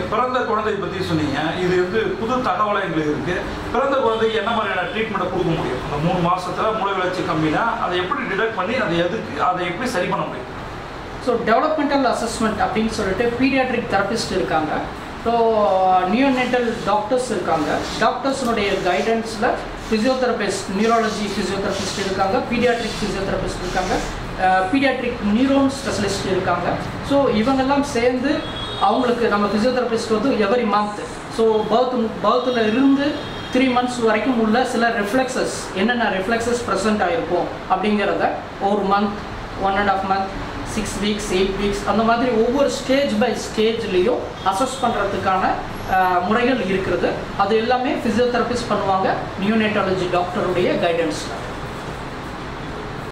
பிறந்த குழந்தை பற்றி சொன்னீங்க இது வந்து புது தகவலை எங்களுக்கு இருக்கு பிறந்த குழந்தைக்கு என்ன மாதிரியான ட்ரீட்மெண்ட்டை கொடுக்க முடியும் அந்த மூணு மாசத்துல மூளை வளர்ச்சி கம்மினா அதை எப்படி டிடெக்ட் பண்ணி அதை எதுக்கு அதை எப்படி சரி பண்ண முடியும் ஸோ டெவலப்மெண்டல் அசஸ்மெண்ட் அப்படின்னு சொல்லிட்டு பீடியாட்ரிக் தெரபிஸ்ட் இருக்காங்க ஸோ நியோநெட்டல் டாக்டர்ஸ் இருக்காங்க டாக்டர்ஸினுடைய கைடன்ஸில் ஃபிசியோதெரபிஸ்ட் நியூராலஜி ஃபிசியோதெரபிஸ்ட் இருக்காங்க பீடியாட்ரிக் ஃபிசியோதெரபிஸ்ட் இருக்காங்க பீடியாட்ரிக் நியூரோன் ஸ்பெஷலிஸ்ட் இருக்காங்க ஸோ இவங்கெல்லாம் சேர்ந்து அவங்களுக்கு நம்ம ஃபிசியோதெரபிஸ்ட் வந்து எவரி மந்த் ஸோ பர்த் பர்த்தில் இருந்து த்ரீ மந்த்ஸ் வரைக்கும் உள்ள சில ரிஃப்ளெக்ஸஸ் என்னென்ன ரிஃப்ளெக்ஸஸ் ப்ரெசென்ட் ஆகிருக்கும் அப்படிங்கிறத ஒரு month one and half month six weeks eight weeks அந்த மாதிரி ஒவ்வொரு ஸ்டேஜ் பை ஸ்டேஜ்லேயும் அசஸ் பண்ணுறதுக்கான முறைகள் இருக்கிறது அது எல்லாமே ஃபிசியோதெரபிஸ்ட் பண்ணுவாங்க நியூனேட்டாலஜி டாக்டருடைய கைடன்ஸில்